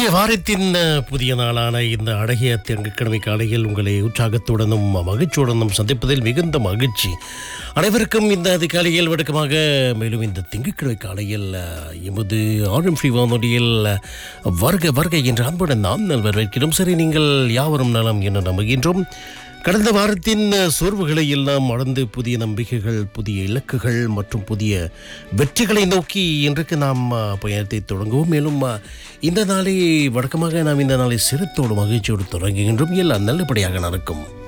புதிய வாரத்தின் அஹ், புதிய நாளான இந்த அழகிய திங்கட்கிழமை காலையில் உங்களை உற்சாகத்துடனும் மகிழ்ச்சியுடனும் சந்திப்பதில் மிகுந்த மகிழ்ச்சி அனைவருக்கும் இந்த அதிகாலையில் வழக்கமாக மேலும் இந்த திங்கட்கிழமை காலையில் அஹ், எமது ஆரம் ஸ்ரீ வானொலியில் அஹ், வருக வருக என்ற அன்புடன் நாம் நல் வரவேற்கிறோம் சரி நீங்கள் யாவரும் நலம் என நம்புகின்றோம் கடந்த வாரத்தின் அஹ், சோர்வுகளை எல்லாம் மறந்து புதிய நம்பிக்கைகள் புதிய இலக்குகள் மற்றும் புதிய வெற்றிகளை நோக்கி இன்றைக்கு நாம் அஹ், பயணத்தை தொடங்குவோம் மேலும் அஹ், இந்த நாளை வழக்கமாக நாம் இந்த நாளை சிரத்தோடு மகிழ்ச்சியோடு தொடங்குகின்றோம் எல்லாம் நல்லபடியாக நடக்கும்